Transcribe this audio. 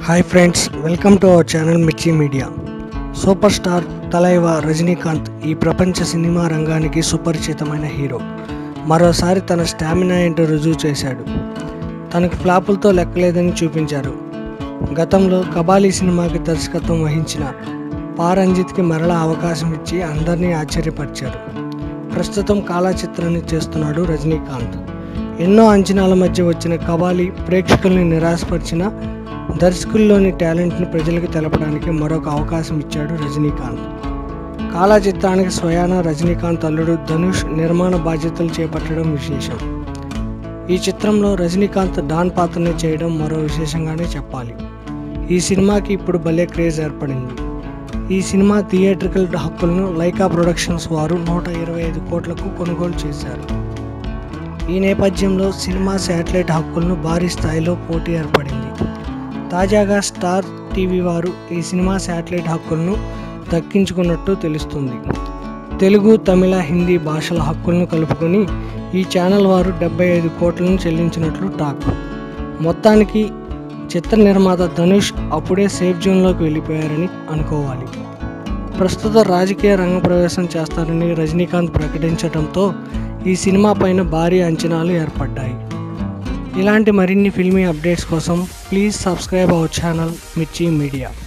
hi friends welcome to our channel Mirchi Media super star Thalaiva Rajinikanth ఈ ప్రపంచ cinema రంగానికి సుపరిచితమైన హీరో మరోసారి తన స్టామినా ఏంటో రుజువు చేశాడు తనకు ఫ్లాపులతో లెక్కలేదని చూపించారు గతంలో కబాలీ సినిమాకి దర్శకత్వం వహించిన పారంజిత్కి మరలా అవకాశం ఇచ్చి అందరినీ ఆశ్చర్యపరిచారు ప్రస్తుతం కాలా చిత్రాన్ని చేస్తున్నాడు రజనీకాంత్ ఎన్నో అంచనాల మధ్య వచ్చిన కబాలి ప్రేక్షకుల్ని నిరాశపరిచిన దర్శకుల్లోని టాలెంట్ని ప్రజలకు తెలపడానికి మరొక అవకాశం ఇచ్చాడు రజనీకాంత్ కాలా చిత్రానికి స్వయాన రజనీకాంత్ అల్లుడు ధనుష్ నిర్మాణ బాధ్యతలు చేపట్టడం విశేషం ఈ చిత్రంలో రజనీకాంత్ డాన్ పాత్రని చేయడం మరో విశేషంగానే చెప్పాలి ఈ సినిమాకి ఇప్పుడు భలే క్రేజ్ ఏర్పడింది ఈ సినిమా థియేట్రికల్ హక్కులను లైకా ప్రొడక్షన్స్ వారు నూట ఇరవై ఐదు కోట్లకు కొనుగోలు చేశారు ఈ నేపథ్యంలో సినిమా శాటిలైట్ హక్కులను భారీ స్థాయిలో పోటీ ఏర్పడింది తాజాగా స్టార్ టీవీ వారు ఈ సినిమా శాటిలైట్ హక్కులను దక్కించుకున్నట్టు తెలుస్తుంది తెలుగు తమిళ హిందీ భాషల హక్కులను కలుపుకొని ఈ ఛానల్ వారు డెబ్బై ఐదు కోట్లను చెల్లించినట్లు టాక్ మొత్తానికి చిత్ర నిర్మాత ధనుష్ అప్పుడే సేఫ్ జోన్లోకి వెళ్ళిపోయారని అనుకోవాలి ప్రస్తుత రాజకీయ రంగ ప్రవేశం చేస్తారని రజనీకాంత్ ప్రకటించడంతో ఈ సినిమా పైన భారీ అంచనాలు ఏర్పడ్డాయి ఇలాంటి మరిన్ని ఫిల్మీ అప్డేట్స్ కోసం please subscribe our channel Mirchi media